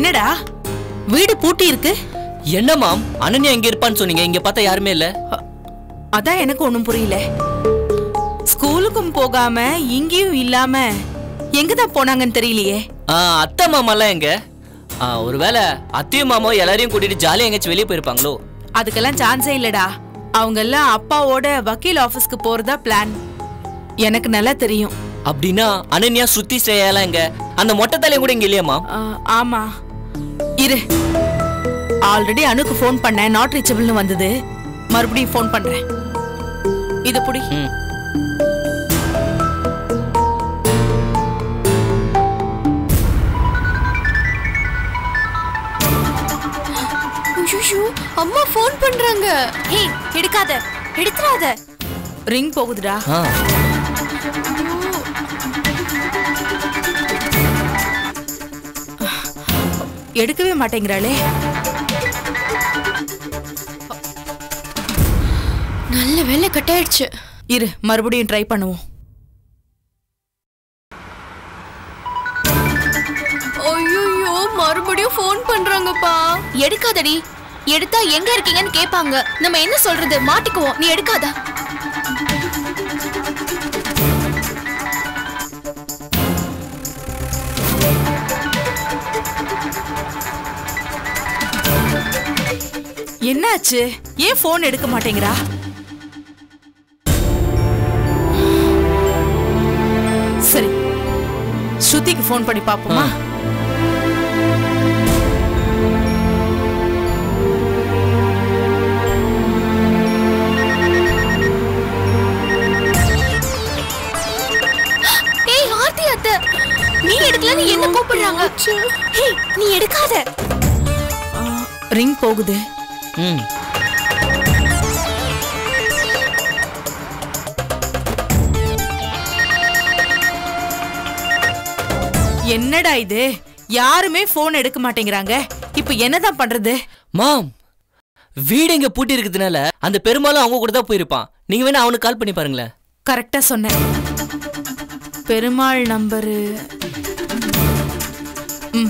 என்னடா வீடு பூட்டி இருக்கு என்ன மாம் அனன்யா எங்க இருப்பான்னு சொன்னீங்க இங்க பார்த்தா யாருமே இல்ல அ- அதான் எனக்கு ஒண்ணும் புரியல ஸ்கூலுக்கும் போகாம இங்கேயும் இல்லாம எங்கதான் போனாங்கன்னு தெரியலையே ஆ, அத்தை மாமாலாம் எங்க ஆ, ஒருவேளை அத்தையும் மாமாவும் எல்லாரையும் கூட்டிட்டு ஜாலியா எங்கேயாச்சும் வெளியே போயிருப்பாங்களோ அதுக்கெல்லாம் சான்ஸே இல்லடா அவங்க எல்லாம் அப்பாவோட வக்கீல் ஆபீஸ்க்கு போறதா பிளான் எனக்கு நல்லா தெரியும் அப்படின்னா அனன்யா சுத்தி ஸ்ரேயாலாம் எங்க அந்த மொட்டை தலையும் கூட இங்க இல்லையா மாம் ஆ, ஆமா இரு ஆல்ரெடி அனுக்கு ஃபோன் பண்ணேன் நாட் ரீச்சபிள்னு வந்தது மறுபடியும் ஃபோன் பண்றேன் இது புடி ம். ஐயோ அம்மா ஃபோன் பண்றாங்க ஹே எடுக்காத எடுத்துறாத ரிங் போகுதுடா ஆ எடுக்கவே மாட்டேங்கிறாளே நல்ல வேலை கட் ஆயிடுச்சு இரு மறுபடியும் ட்ரை பண்ணுவோம் ஐயோ மறுபடியும் ஃபோன் பண்றாங்கப்பா எடுக்காதடி எடுத்தா எங்க இருக்கீங்கன்னு கேட்பாங்க நம்ம என்ன சொல்றது மாட்டிக்குவோம் நீ எடுக்காத என்னாச்சு ஏன் ஃபோன் எடுக்க மாட்டேங்கிறா சரி ஸ்ருதிக்கு ஃபோன் பண்ணி பாப்போமா ஏய் ஆர்த்தி அத்தை நீ எடுக்கலன்னு என்ன கூப்பிடுறாங்க ஏய் நீ எடுக்காத ரிங் போகுது ம் என்னடா இது யாருமே ஃபோன் எடுக்க மாட்டேங்கிறாங்க இப்போ என்னதான் பண்றது மாம் வீடு இங்க பூட்டி இருக்கிறதுனால அந்த பெரும்பாலும் அவங்க கூட தான் போயிருப்பான் நீங்க வேணா அவனுக்கு கால் பண்ணி பாருங்களேன் கரெக்டா சொன்னேன் பெருமாள் நம்பரு ம்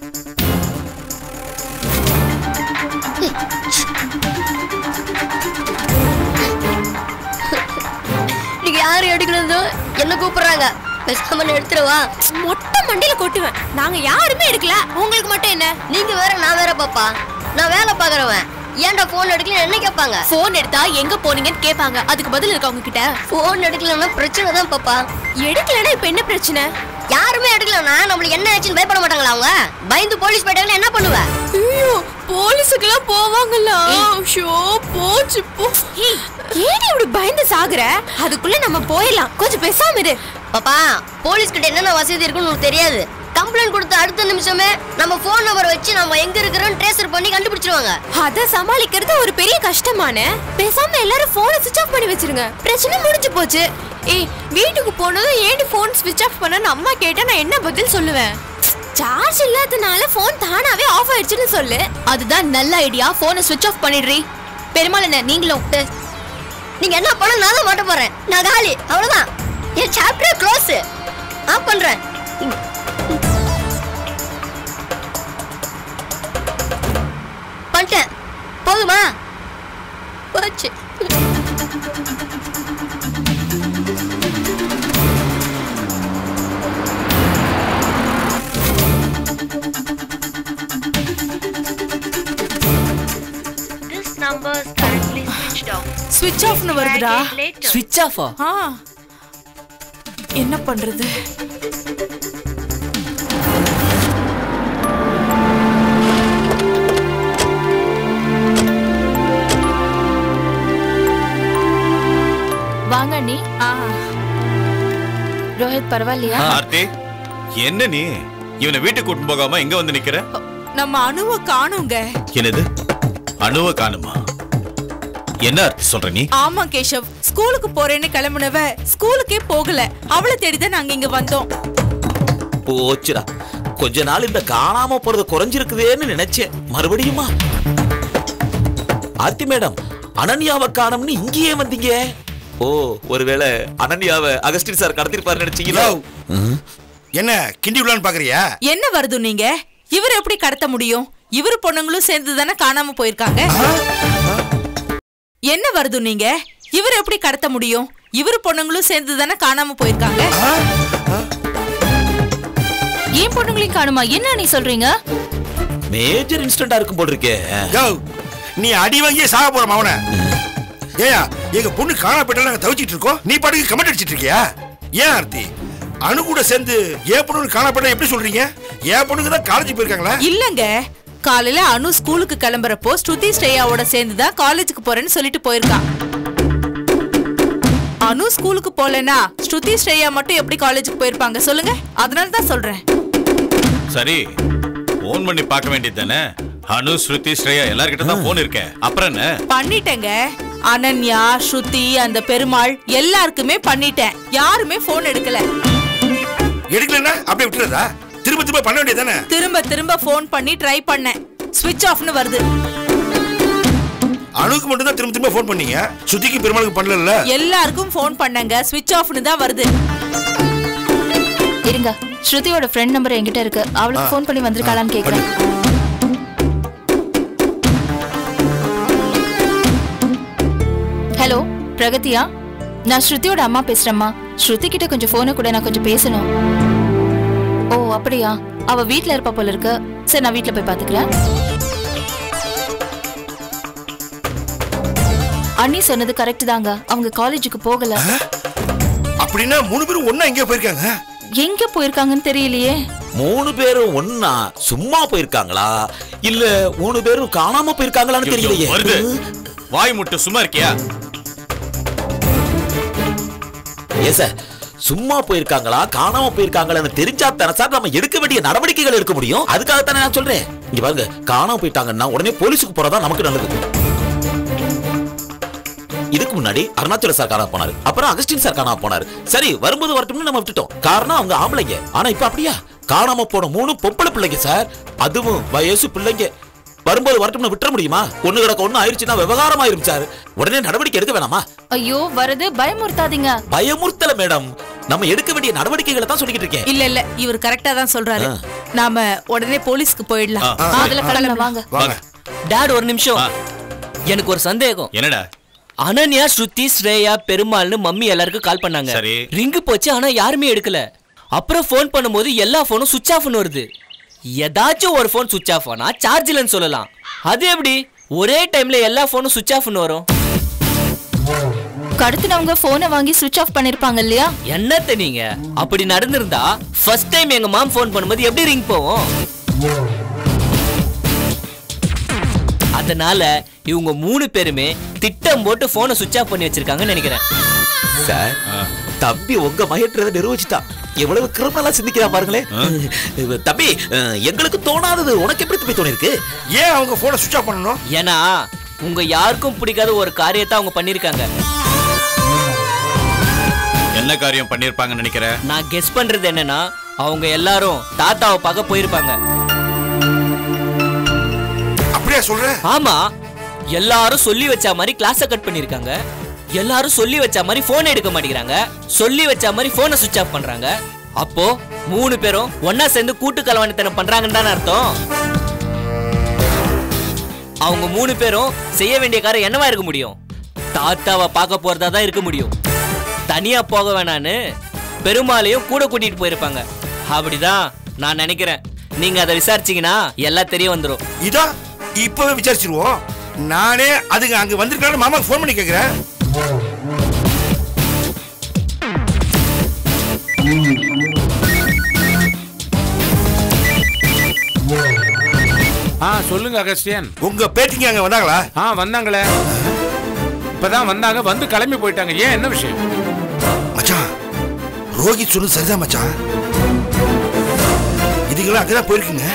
நீங்க யாரு எடுக்கணுதோ என்ன கூப்பிடுறாங்க பேசாம நான் எடுத்துருவா மொட்டை மண்டையில கொட்டுவேன் நாங்க யாருமே எடுக்கல உங்களுக்கு மட்டும் என்ன நீங்க வேற நான் வேற பாப்பா நான் வேலை பாக்குறவன் ஏன்டா போன் எடுக்கல என்ன கேட்பாங்க போன் எடுத்தா எங்க போனீங்கன்னு கேட்பாங்க அதுக்கு பதில் இருக்கா உங்ககிட்ட போன் எடுக்கலன்னா பிரச்சனை தான் பாப்பா எடுக்கலன்னா இப்ப என்ன பிரச்சனை யாருமே எடுக்கலன்னா நம்மளுக்கு என்ன ஆச்சுன்னு பயப்பட மாட்டாங்களா அவங்க பயந்து போலீஸ் போயிட்டாங்கன்னா என்ன பண்ணுவ ஐயோ போலீஸுக்கெல்லாம் போவாங்களா ஷோ போச்சு போ ஏடி இப்படி பயந்து சாகுற அதுக்குள்ள நம்ம போயிடலாம் கொஞ்சம் பேசாம இரு பாப்பா போலீஸ் கிட்ட என்னென்ன வசதி இருக்குன்னு உனக்கு தெரியாது கம்ப்ளைண்ட் கொடுத்த அடுத்த நிமிஷமே நம்ம போன் நம்பர் வச்சு நம்ம எங்க இருக்கிறோம் ட்ரேசர் பண்ணி கண்டுபிடிச்சிருவாங்க அத சமாளிக்கிறது ஒரு பெரிய கஷ்டமான பேசாம எல்லாரும் போனை சுவிட்ச் ஆஃப் பண்ணி வச்சிருங்க பிரச்சனை முடிஞ்சு போச்சு ஏய் வீட்டுக்கு போனதும் ஏடி போன் சுவிட்ச் ஆஃப் பண்ணனு அம்மா கேட்டா நான் என்ன பதில் சொல்லுவேன் சார்ஜ் இல்லாதனால போன் தானாவே ஆஃப் ஆயிடுச்சுன்னு சொல்லு அதுதான் நல்ல ஐடியா போனை சுவிட்ச் ஆஃப் பண்ணிடுறீ பெருமாள் என்ன நீங்களும் நீங்க என்ன பண்ண நான் தான் மாட்ட போறேன் நான் காலி அவ்வளவுதான் என் சாப்டர் க்ளோஸ் ஆஃப் பண்றேன் பண்ணிட்டேன் போதுமா போச்சு This number is currently switched off. ஸ்விட்ச் ஆஃப்னு வருதுடா Try again later. ஸ்விட்ச் ஆஃபா ஆ என்ன பண்றது வாங்க நீ ஆ ரோஹித் பரவாயில்லையா ஆர்த்தி என்ன நீ இவனை வீட்டுக்கு கூட்டிட்டு போகாம எங்க வந்து நிக்கிற நம்ம அணுவை காணுங்க என்னது அணுவ காணுமா என்ன ஆர்த்தி சொல்ற நீ ஆமா கேஷவ் ஸ்கூலுக்கு போறேன்னு கிளம்புனவ ஸ்கூலுக்கே போகல அவளை தேடிதான் நாங்க இங்க வந்தோம் போச்சுடா கொஞ்ச நாள் இந்த காணாம போறது குறைஞ்சிருக்குதேன்னு நினைச்சேன் மறுபடியுமா ஆர்த்தி மேடம் அனன்யாவை காணோம்னு இங்கேயே வந்தீங்க ஓ ஒருவேளை அனன்யாவை அகஸ்டின் சார் கடத்திருப்பாரு நினைச்சீங்களா ம். என்ன கிண்டி விடலான்னு பாக்குறியா என்ன வருது நீங்க இவர் எப்படி கடத்த முடியும் இவர் பொண்ணுங்களும் சேர்ந்து தானே காணாம போயிருக்காங்க என்ன வருது நீங்க இவர் எப்படி கடத்த முடியும் இவர் பொண்ணுங்களும் சேர்ந்து தானே காணாம போயிருக்காங்க ஏன் பொண்ணுங்களையும் காணுமா என்ன நீ சொல்றீங்க மேஜர் இன்சிடென்டா இருக்கும் போல் இருக்கே யோ நீ அடி வாங்கியே சாக போற மவன ஏயா எங்க பொண்ணு காணா போயிட்டாலும் நாங்க தவிச்சிட்டு இருக்கோம் நீ பாட்டுக்கு கமெண்ட் அடிச்சிட்டு இருக்கியா ஏன் ஆர்த்தி அணு கூட சேர்ந்து ஏன் பொண்ணு காணா போயிட்டா எப்படி சொல்றீங்க ஏன் பொண்ணுக்கு தான் காலேஜ் போயிருக்காங்களா இல்லங்க காலையில அனு ஸ்கூலுக்கு கிளம்புறப்போ ஸ்ருதி ஸ்ரேயாவோட சேர்ந்து தான் காலேஜுக்கு போறேன்னு சொல்லிட்டு போயிருக்கான் அனு ஸ்கூலுக்கு போலனா ஸ்ருதி ஸ்ரேயா மட்டும் எப்படி காலேஜுக்கு போயிருப்பாங்க சொல்லுங்க அதனால தான் சொல்றேன் சரி போன் பண்ணி பார்க்க வேண்டியது தானே அனு ஸ்ருதி ஸ்ரேயா எல்லார்கிட்ட தான் போன் இருக்கே அப்புறம் என்ன பண்ணிட்டேங்க அனன்யா ஸ்ருதி அந்த பெருமாள் எல்லாருக்குமே பண்ணிட்டேன் யாருமே போன் எடுக்கல எடுக்கலன்னா அப்படியே விட்டுறதா திரும்ப திரும்ப பண்ண வேண்டியதானே திரும்ப திரும்ப ஃபோன் பண்ணி ட்ரை பண்ணேன் ஸ்விட்ச் ஆஃப்னு வருது அணுக்கு மட்டும் தான் திரும்ப திரும்ப ஃபோன் பண்ணீங்க சுத்திக்கு பெருமாளுக்கு பண்ணல எல்லாருக்கும் ஃபோன் பண்ணங்க ஸ்விட்ச் ஆஃப்னு தான் வருது இருங்க ஸ்ருதியோட ஃப்ரெண்ட் நம்பர் என்கிட்ட இருக்கு அவளுக்கு ஃபோன் பண்ணி வந்திருக்காளான்னு கேக்குறேன் ஹலோ பிரகதியா நான் ஸ்ருதியோட அம்மா பேசுறேம்மா ஸ்ருதி கிட்ட கொஞ்சம் போனை கூட நான் கொஞ்சம் பேசணும் ஓ அப்படியா அவ வீட்ல இருப்பா போல இருக்கு சரி நான் வீட்ல போய் பாத்துக்கிறேன் அண்ணி சொன்னது கரெக்ட் தாங்க அவங்க காலேஜுக்கு போகல அப்படின்னா மூணு பேரும் ஒண்ணா எங்கேயோ போயிருக்காங்க எங்க போயிருக்காங்கன்னு தெரியலையே மூணு பேரும் ஒன்னா சும்மா போயிருக்காங்களா இல்ல மூணு பேரும் காணாம போயிருக்காங்களான்னு ஐயோ, தெரியலையே வருது வாய் முட்டு சும்மா இருக்கியா ஏன் சார் சும்மா போயிருக்காங்களா காணாம போயிருக்காங்களான்னு தெரிஞ்சா தானே சார் நம்ம எடுக்க வேண்டிய நடவடிக்கைகள் எடுக்க முடியும் அதுக்காகத்தானே நான் சொல்றேன் இங்க பாருங்க காணாம போயிட்டாங்கன்னா உடனே போலீஸுக்கு போறதா நமக்கு நல்லது இதுக்கு முன்னாடி அருணாச்சல சார் காணாம போனாரு அப்புறம் அகஸ்டின் சார் காணாம போனாரு சரி வரும்போது வரட்டும்னு நம்ம விட்டுட்டோம் காரணம் அவங்க ஆம்பளைங்க ஆனா இப்ப அப்படியா காணாம போன மூணு பொம்பளை பிள்ளைங்க சார் அதுவும் வயசு பிள்ளைங்க வரும்போது வரட்டும்னு விட்டுற முடியுமா ஒண்ணு கிடக்க ஒண்ணு ஆயிருச்சுன்னா விவகாரம் ஆயிரும் சார் உடனே நடவடிக்கை எடுக்க வேணாமா ஐயோ வரது பயமுறுத்தாதீங்க பயமுறுத்தல மேடம் நம்ம எடுக்க வேண்டிய நடவடிக்கைகளை தான் சொல்லிக்கிட்டு இருக்கேன் இல்ல இல்ல இவர் கரெக்டா தான் சொல்றாரு ஆ. நாம உடனே போலீஸ்க்கு போயிடலாம் ஆ. அதுல கிளம்பலாம் வாங்க வாங்க டாட் ஒரு நிமிஷம் ஆ. எனக்கு ஒரு சந்தேகம் என்னடா அனன்யா ஸ்ருதி ஸ்ரேயா பெருமாள்னு மம்மி எல்லாருக்கும் கால் பண்ணாங்க சரி. ரிங்கு போச்சு ஆனா யாருமே எடுக்கல அப்புறம் ஃபோன் பண்ணும்போது எல்லா ஃபோனும் சுவிட்ச் ஆஃப்னு வருது ஏதாச்சும் ஒரு ஃபோன் சுவிட்ச் ஆஃப் ஆனா சார்ஜ் இல்லைன்னு சொல்லலாம் அது எப்படி ஒரே டைம்ல எல்லா ஃபோனும் சுவிட்ச் ஆஃப்னு வரும் கடத்தினவங்க போனை வாங்கி சுவிட்ச் ஆஃப் பண்ணிருப்பாங்க இல்லையா என்னத்த நீங்க அப்படி நடந்திருந்தா ஃபர்ஸ்ட் டைம் எங்க மாம் ஃபோன் பண்ணும்போது எப்படி ரிங் போகும் அதனால இவங்க மூணு பேருமே திட்டம் போட்டு போனை சுவிட்ச் ஆஃப் பண்ணி வச்சிருக்காங்கன்னு நினைக்கிறேன் சார் தம்பி உங்க மகன்றத நிரூபிச்சுட்டான் எவ்வளவு கிரிமினலா சிந்திக்கிறா பாருங்களேன் தம்பி அஹ், எங்களுக்கு தோணாதது உனக்கு எப்படி தம்பி தோணிருக்கு ஏன் அவங்க போனை சுவிட்ச் ஆஃப் பண்ணணும் ஏன்னா உங்க யாருக்கும் பிடிக்காத ஒரு காரியத்தை அவங்க பண்ணிருக்காங்க என்ன காரியம் பண்ணிருப்பாங்கன்னு நினைக்கிற நான் கெஸ் பண்றது என்னன்னா அவங்க எல்லாரும் தாத்தாவை பார்க்க போயிருப்பாங்க அப்படியா சொல்ற ஆமா எல்லாரும் சொல்லி வச்ச மாதிரி கிளாஸை கட் பண்ணிருக்காங்க எல்லாரும் சொல்லி வச்ச மாதிரி போன் எடுக்க மாட்டேங்கிறாங்க சொல்லி வச்ச மாதிரி போனை சுவிட்ச் ஆஃப் பண்றாங்க அப்போ மூணு பேரும் ஒண்ணா சேர்ந்து கூட்டு கலவாணித்தனம் பண்றாங்கன்னு தானே அர்த்தம் அவங்க மூணு பேரும் செய்ய வேண்டிய காரியம் என்னவா இருக்க முடியும் தாத்தாவை பார்க்க போறதா தான் இருக்க முடியும் தனியா போக வேணான்னு பெருமாளையும் கூட கூட்டிட்டு போயிருப்பாங்க அப்படிதான் நான் நினைக்கிறேன் நீங்க அதை விசாரிச்சீங்கன்னா எல்லாம் தெரிய வந்துரும் இதா இப்பவே விசாரிச்சிருவோம் நானே அதுங்க அங்க வந்திருக்கான்னு மாமாக்கு ஃபோன் பண்ணி கேக்குறேன் ஆ சொல்லுங்க அகஸ்டியன் உங்க பேட்டிங்க அங்க வந்தாங்களா ஆ வந்தாங்களே இப்பதான் வந்தாங்க வந்து கிளம்பி போயிட்டாங்க ஏன் என்ன விஷயம் மச்சான் ரோஹித் சொன்னது சரிதான் மச்சான் இதுங்களாம் அங்கதான் போயிருக்குங்க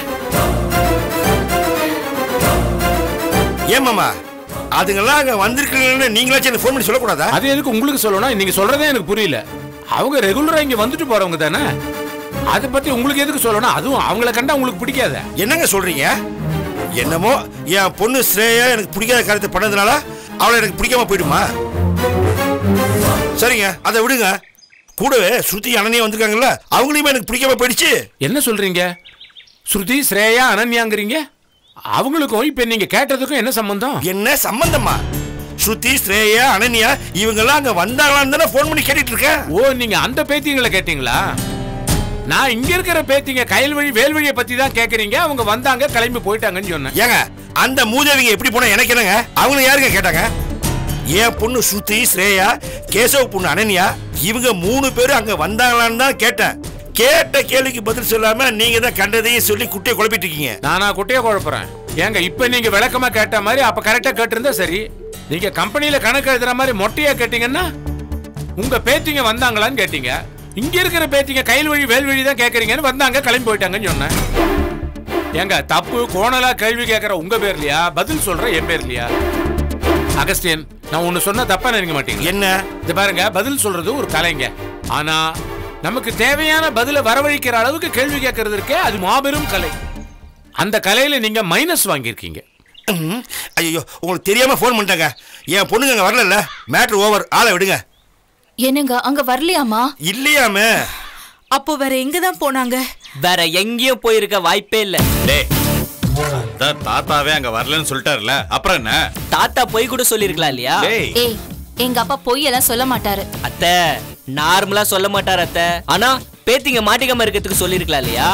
ஏன் மாமா அதுங்கெல்லாம் அங்க வந்திருக்குங்கன்னு நீங்களாச்சும் எனக்கு ஃபோன் பண்ணி சொல்லக்கூடாதா அது எதுக்கு உங்களுக்கு சொல்லணும் நீங்க சொல்றதே எனக்கு புரியல அவங்க ரெகுலரா இங்க வந்துட்டு போறவங்க தானே அதை பத்தி உங்களுக்கு எதுக்கு சொல்லணும் அதுவும் அவங்கள கண்டா உங்களுக்கு பிடிக்காத என்னங்க சொல்றீங்க என்னமோ என் பொண்ணு ஸ்ரேயா எனக்கு பிடிக்காத காரியத்தை பண்ணதுனால அவளை எனக்கு பிடிக்காம போயிடுமா சரிங்க அதை விடுங்க கூடவே ஸ்ருதி அண்ணனே வந்திருக்காங்கல்ல அவங்களையுமே எனக்கு பிடிக்காம போயிடுச்சு என்ன சொல்றீங்க ஸ்ருதி ஸ்ரேயா அனன்யாங்கிறீங்க அவங்களுக்கும் இப்ப நீங்க கேட்டதுக்கும் என்ன சம்பந்தம் என்ன சம்பந்தமா ஸ்ருதி ஸ்ரேயா அனன்யா இவங்கெல்லாம் அங்க வந்தாங்களான்னு தானே ஃபோன் பண்ணி கேட்டுட்டு இருக்கேன் ஓ நீங்க அந்த பேத்திங்களை கேட்டீங்களா நான் இங்க இருக்கிற பேத்திங்க கயல்வழி வேல்வழியை பத்தி தான் கேக்குறீங்க அவங்க வந்தாங்க கிளம்பி போயிட்டாங்கன்னு சொன்னேன் ஏங்க அந்த மூதேவிங்க எப்படி போனா எனக்கு என்னங்க அவங்க யாருங்க கேட்டாங்க என் பொண்ணு ஸ்ருதி ஸ்ரேயா கேசவ பொண்ணு அனன்யா இவங்க மூணு பேரும் அங்க வந்தாங்களான்னு தான் கேட்டேன் கேட்ட கேள்விக்கு பதில் சொல்லாம நீங்க தான் கண்டதையும் சொல்லி குட்டியை குழப்பிட்டு இருக்கீங்க நானா குட்டைய குழப்புறேன் ஏங்க இப்ப நீங்க விளக்கமா கேட்ட மாதிரி அப்ப கரெக்டா கேட்டிருந்தா சரி நீங்க கம்பெனில கணக்கு எழுதுற மாதிரி மொட்டையா கேட்டீங்கன்னா உங்க பேத்திங்க வந்தாங்களான்னு கேட்டீங்க இங்க இருக்கிற பேத்திங்க கையில் வழி வேல் வழி தான் கேக்குறீங்கன்னு வந்தாங்க கிளம்பி போயிட்டாங்கன்னு சொன்னேன் ஏங்க தப்பு கோணலா கேள்வி கேட்கற உங்க பேர்லயா பதில் சொல்ற என் பேர்லயா அகஸ்டியன் நான் ஒன்னு சொன்னா தப்பா நினைக்க மாட்டீங்க என்ன இது பாருங்க பதில் சொல்றது ஒரு கலைங்க ஆனா நமக்கு தேவையான பதில வரவழைக்கிற அளவுக்கு கேள்வி கேட்கறது இருக்கே அது மாபெரும் கலை அந்த கலையில நீங்க மைனஸ் வாங்கியிருக்கீங்க ஐயோ உங்களுக்கு தெரியாம ஃபோன் பண்ணிட்டாங்க என் பொண்ணுங்க அங்க வரல மேட்ரு ஓவர் ஆளை விடுங்க என்னங்க அங்க வரலையாமா இல்லையாமே அப்போ வேற எங்க தான் போனாங்க வேற எங்கேயும் போயிருக்க வாய்ப்பே இல்ல டேய் அதான் தாத்தாவே அங்க வரலன்னு சொல்லிட்டாருல அப்புறம் என்ன தாத்தா போய் கூட சொல்லிருக்கலாம் இல்லையா டேய் ஏய் எங்க அப்பா பொய் எல்லாம் சொல்ல மாட்டாரு அத்தை நார்மலா சொல்ல மாட்டார் அத்தை ஆனா பேத்திங்க மாட்டிக்காம இருக்கிறதுக்கு சொல்லிருக்கலாம் இல்லையா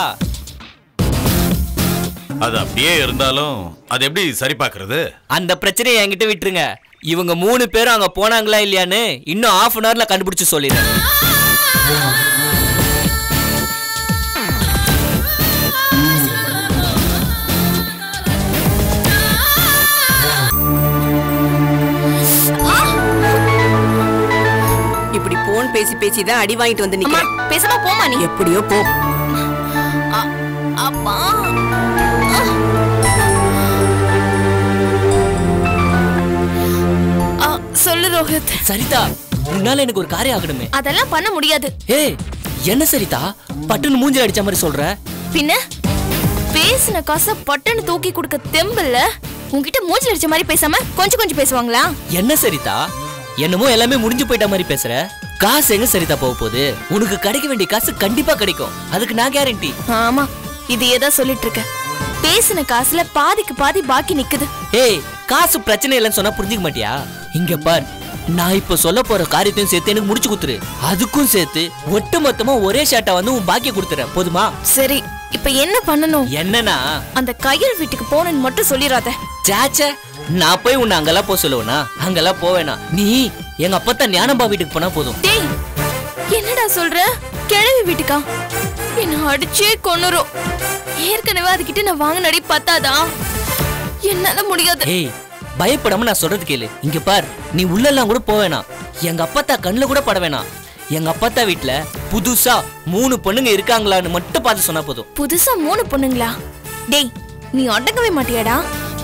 அது அப்படியே இருந்தாலும் அது எப்படி சரி பார்க்கறது அந்த பிரச்சனையை என்கிட்ட விட்டுருங்க இவங்க மூணு பேரும் அங்க போனாங்களா இல்லையான்னு இன்னும் half அன் ஹவர்ல கண்டுபிடிச்சு சொல்லிடுறேன் இப்படி போன் பேசி பேசி தான் அடி வாங்கிட்டு வந்து அம்மா நிக்கிறேன் பேசாம போமா நீ எப்படியோ போ அப்பா ஆ, சொல்லு ரோஹித் சரிதா உன்னால எனக்கு ஒரு காரியம் ஆகணுமே அதெல்லாம் பண்ண முடியாது ஏய் என்ன சரிதா பட்டுன்னு மூஞ்சில அடிச்ச மாதிரி சொல்ற பின்ன பேசின காசை பட்டுன்னு தூக்கி கொடுக்க தெம்பில்ல உன்கிட்ட மூஞ்சி அடிச்ச மாதிரி பேசாம கொஞ்சம் கொஞ்சம் பேசுவாங்களா என்ன சரிதா என்னமோ எல்லாமே முடிஞ்சு போயிட்ட மாதிரி பேசுற காசு எங்க சரிதா போக போகுது உனக்கு கிடைக்க வேண்டிய காசு கண்டிப்பா கிடைக்கும் அதுக்கு நான் கேரண்டி ஆமா இது ஏதா சொல்லிட்டு இருக்க பேசின காசுல பாதிக்கு பாதி பாக்கி நிக்குது ஏய் காசு பிரச்சனை இல்லைன்னு சொன்னா புரிஞ்சுக்க மாட்டியா இங்க பார் நான் இப்ப சொல்ல போற காரியத்தையும் சேர்த்து எனக்கு முடிச்சு கொடுத்துரு அதுக்கும் சேர்த்து ஒட்டு மொத்தமா ஒரே ஷாட்டா வந்து உன் பாக்கிய கொடுத்துறேன் போதுமா சரி இப்ப என்ன பண்ணணும் என்னன்னா அந்த கையல் வீட்டுக்கு போனேன்னு மட்டும் சொல்லிடாத சாச்சே நான் போய் உன்னை அங்கெல்லாம் போக சொல்லுவேனா அங்கெல்லாம் போவேனா நீ எங்க அப்பத்தா ஞானம்பா வீட்டுக்கு போனா போதும் டேய் என்னடா சொல்ற கிழவி வீட்டுக்கா என்ன அடிச்சே கொன்னுரும் ஏற்கனவே அதுகிட்ட நான் வாங்கின அடி பத்தாதா என்னால முடியாது ஏய் பயப்படாம நான் சொல்றது கேளு இங்க பார் நீ உள்ளெல்லாம் கூட போக வேணாம் எங்க அப்பத்தா கண்ணுல கூட பட வேணாம் எங்க அப்பத்தா வீட்ல புதுசா மூணு பொண்ணுங்க இருக்காங்களான்னு மட்டும் பார்த்து சொன்னா போதும் புதுசா மூணு பொண்ணுங்களா டேய் நீ அடங்கவே மாட்டியாடா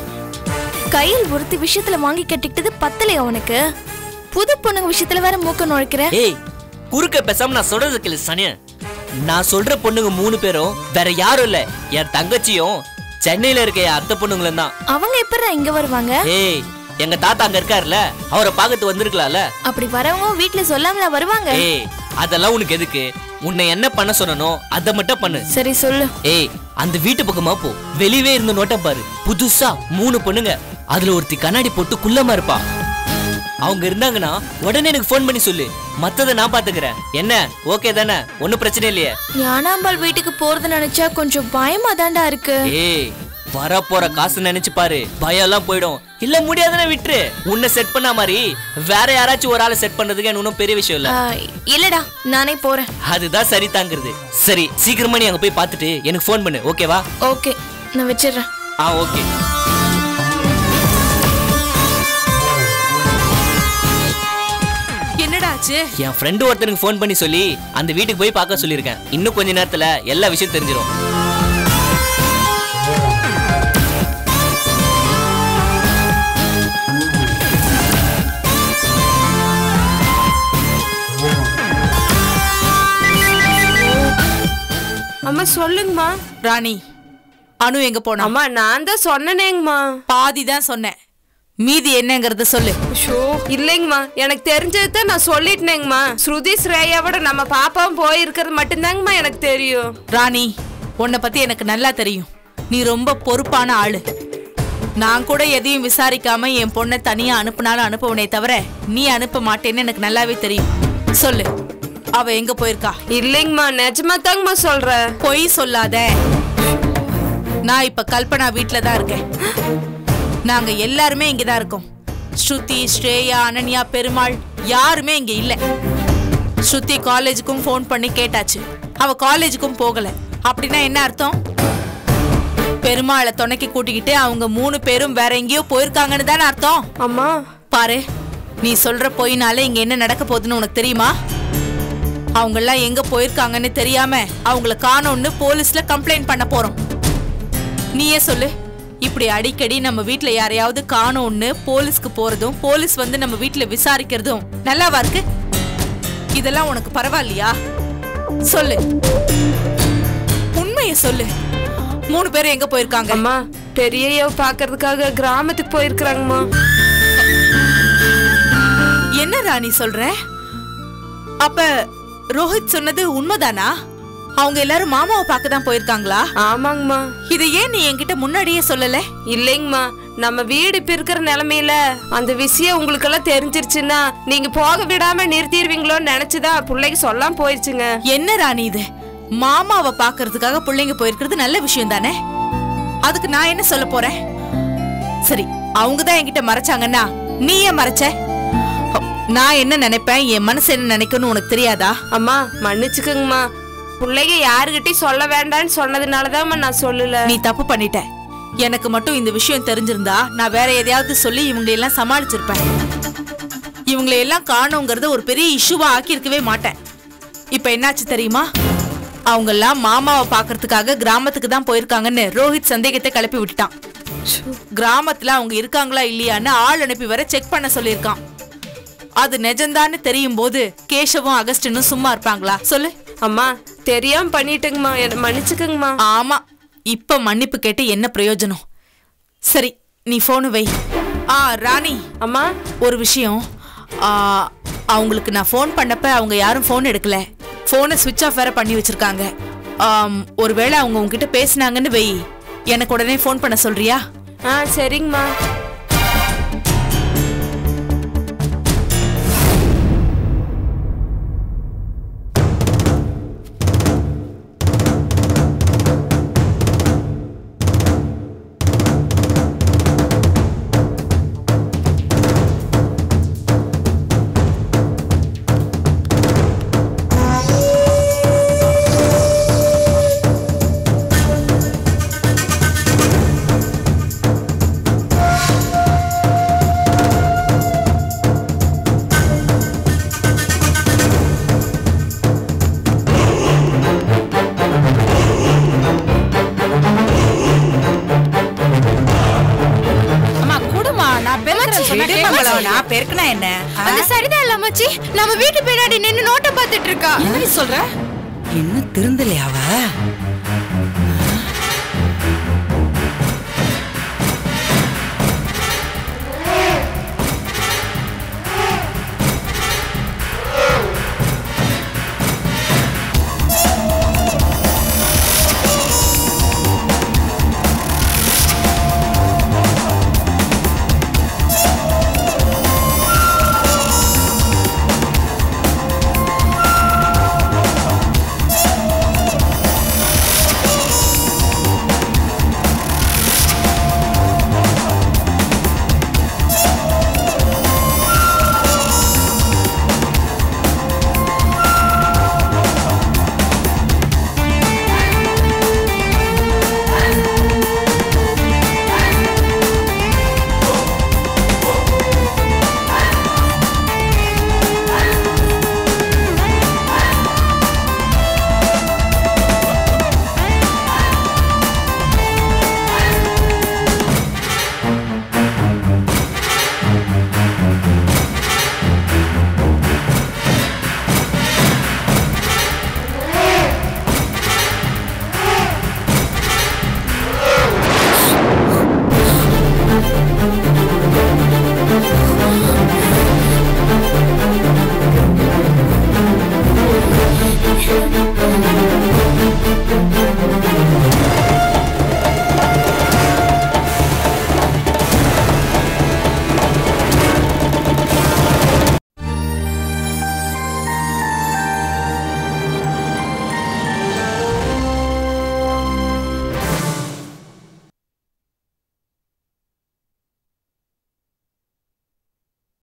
கையில் ஒருத்தி விஷயத்துல வாங்கி கட்டிக்கிட்டது பத்தலையா உனக்கு புது பொண்ணுங்க விஷயத்துல வேற மூக்க நுழைக்கிற ஏய் குறுக்க பேசாம நான் சொல்றது கேளு சனிய நான் சொல்ற பொண்ணுங்க மூணு பேரும் வேற யாரும் இல்ல என் தங்கச்சியும் சென்னையில இருக்க என் அத்தை பொண்ணுங்களும் தான் அவங்க எப்படா இங்க வருவாங்க ஏய் எங்க தாத்தா அங்க இருக்காருல்ல அவரை பார்க்கறது வந்திருக்கலாம்ல அப்படி வரவங்க வீட்ல சொல்லாமலா வருவாங்க ஏய் அதெல்லாம் உனக்கு எதுக்கு உன்னை என்ன பண்ண சொன்னனோ அதை மட்டும் பண்ணு சரி சொல்லு ஏய் அந்த வீட்டு பக்கமா போ வெளியவே இருந்த நோட்ட பாரு புதுசா மூணு பொண்ணுங்க அதுல ஒருத்தி கண்ணாடி போட்டு குள்ளமா இருப்பா அவங்க இருந்தாங்கன்னா உடனே எனக்கு ஃபோன் பண்ணி சொல்லு மத்தத நான் பாத்துக்கிறேன் என்ன ஓகே தானே ஒன்னும் பிரச்சனை இல்லையே ஞானாம்பாள் வீட்டுக்கு போறது நினைச்சா கொஞ்சம் பயமா தாண்டா இருக்கு ஏய் வர போற காசு நினைச்சு பாரு பயம் எல்லாம் போயிடும் இல்ல முடியாதுன்னா விட்டுரு உன்னை செட் பண்ண மாதிரி வேற யாராச்சும் ஒரு ஆளை செட் பண்றதுக்கு எனக்கு ஒன்றும் பெரிய விஷயம் இல்ல ஆ, இல்லடா நானே போறேன் அதுதான் சரி தாங்கிறது சரி சீக்கிரமா நீ அங்க போய் பார்த்துட்டு எனக்கு ஃபோன் பண்ணு ஓகேவா ஓகே நான் வச்சிடுறேன் ஆ ஓகே என்னடா ஆச்சு என் ஃப்ரெண்டு ஒருத்தனுக்கு ஃபோன் பண்ணி சொல்லி அந்த வீட்டுக்கு போய் பார்க்க சொல்லியிருக்கேன் இன்னும் கொஞ்ச நேரத்துல எல்லா விஷயம் தெரிஞ்சிடும் அம்மா சொல்லுங்கம்மா ராணி அனு எங்க போனா அம்மா நான் தான் சொன்னனேங்கம்மா பாதி தான் சொன்னேன் மீதி என்னங்கறத சொல்லு ஷோ இல்லைங்கம்மா எனக்கு தெரிஞ்சது தான் நான் சொல்லிட்டேங்கம்மா ஸ்ருதி ஸ்ரேயாவோட நம்ம பாப்பாவும் போயிருக்கிறது மட்டும்தாங்கம்மா எனக்கு தெரியும் ராணி உன்னை பத்தி எனக்கு நல்லா தெரியும் நீ ரொம்ப பொறுப்பான ஆளு நான் கூட எதையும் விசாரிக்காம என் பொண்ணை தனியா அனுப்புனாலும் அனுப்புவனே தவிர நீ அனுப்ப மாட்டேன்னு எனக்கு நல்லாவே தெரியும் சொல்லு அவ எங்க போயிருக்கா இல்லைங்கம்மா நிஜமா தாங்கம்மா சொல்றேன் பொய் சொல்லாத நான் இப்ப கல்பனா வீட்ல தான் இருக்கேன் நாங்க எல்லாருமே இங்க தான் இருக்கோம் ஸ்ருதி ஸ்ரேயா அனன்யா பெருமாள் யாருமே இங்க இல்ல ஸ்ருதி காலேஜுக்கும் ஃபோன் பண்ணி கேட்டாச்சு அவ காலேஜுக்கும் போகல அப்படின்னா என்ன அர்த்தம் பெருமாளை துணைக்கு கூட்டிக்கிட்டு அவங்க மூணு பேரும் வேற எங்கேயோ போயிருக்காங்கன்னு தானே அர்த்தம் அம்மா பாரு நீ சொல்ற பொய்னால இங்க என்ன நடக்க போகுதுன்னு உனக்கு தெரியுமா அவங்க எல்லாம் எங்க போயிருக்காங்கன்னு தெரியாம அவங்கள காணோம்னு போலீஸ்ல கம்ப்ளைண்ட் பண்ண போறோம் நீயே சொல்லு இப்படி அடிக்கடி நம்ம வீட்ல யாரையாவது காணோம்னு போலீஸ்க்கு போறதும் போலீஸ் வந்து நம்ம வீட்ல விசாரிக்கிறதும் நல்லாவா இருக்கு இதெல்லாம் உனக்கு பரவாயில்லையா சொல்லு உண்மையை சொல்லு மூணு பேரும் எங்க போயிருக்காங்க அம்மா பெரியய்யோ பாக்குறதுக்காக கிராமத்துக்கு போயிருக்கிறாங்கம்மா என்ன ராணி சொல்ற அப்ப ரோஹித் சொன்னது உண்மைதானா அவங்க எல்லாரும் மாமாவை பார்க்க தான் போயிருக்காங்களா ஆமாங்கம்மா இதை ஏன் நீ என்கிட்ட முன்னாடியே சொல்லல இல்லைங்கம்மா நம்ம வீடு இப்ப இருக்கிற நிலைமையில அந்த விஷயம் உங்களுக்கு எல்லாம் தெரிஞ்சிருச்சுன்னா நீங்க போக விடாம நிறுத்திடுவீங்களோன்னு நினைச்சுதான் பிள்ளைக்கு சொல்லாம போயிருச்சுங்க என்ன ராணி இது மாமாவை பார்க்கறதுக்காக பிள்ளைங்க போயிருக்கிறது நல்ல விஷயம் தானே அதுக்கு நான் என்ன சொல்ல போறேன் சரி அவங்க தான் என்கிட்ட மறைச்சாங்கன்னா நீ ஏன் மறைச்ச நான் என்ன நினைப்பேன் என் மனசு என்ன நினைக்கணும்னு உனக்கு தெரியாதா அம்மா மன்னிச்சுக்கோங்கம்மா பிள்ளைங்க யாருகிட்டயும் சொல்ல வேண்டாம்னு சொன்னதுனாலதாம்மா நான் சொல்லல நீ தப்பு பண்ணிட்ட எனக்கு மட்டும் இந்த விஷயம் தெரிஞ்சிருந்தா நான் வேற எதையாவது சொல்லி இவங்களை எல்லாம் சமாளிச்சிருப்பேன் இவங்களை எல்லாம் காணுங்கிறத ஒரு பெரிய இஷ்யூவா ஆக்கியிருக்கவே மாட்டேன் இப்ப என்னாச்சு தெரியுமா அவங்க எல்லாம் மாமாவை பாக்குறதுக்காக கிராமத்துக்கு தான் போயிருக்காங்கன்னு ரோஹித் சந்தேகத்தை கிளப்பி விட்டுட்டான் கிராமத்துல அவங்க இருக்காங்களா இல்லையான்னு ஆள் அனுப்பி வர செக் பண்ண சொல்லியிருக்கான் அது நிஜம்தான்னு தெரியும் போது கேஷவும் அகஸ்டினும் சும்மா இருப்பாங்களா சொல்லு அம்மா தெரியாம பண்ணிட்டேங்கம்மா என்ன மன்னிச்சுக்கோங்கம்மா ஆமா இப்ப மன்னிப்பு கேட்டு என்ன பிரயோஜனம் சரி நீ போனு வை ஆ ராணி அம்மா ஒரு விஷயம் ஆ, அவங்களுக்கு நான் ஃபோன் பண்ணப்ப அவங்க யாரும் ஃபோன் எடுக்கல ஃபோனை சுவிட்ச் ஆஃப் வேற பண்ணி வச்சிருக்காங்க ஆம், ஒருவேளை அவங்க உங்ககிட்ட பேசுனாங்கன்னு வை எனக்கு உடனே ஃபோன் பண்ண சொல்றியா ஆ சரிங்கம்மா அம்மா கூடுமா நான் பெருக்கிறேன் சொன்னா விடுமா, கேட்பாங்களா? மச்சி. நான் பெருக்கினா என்ன ஆ? அந்த சரிதான் இல்ல மச்சி நம்ம வீட்டு பின்னாடி நின்னு நோட்ட பாத்துட்டு இருக்கா என்ன நீ சொல்ற இன்னும் திருந்தலையா அவ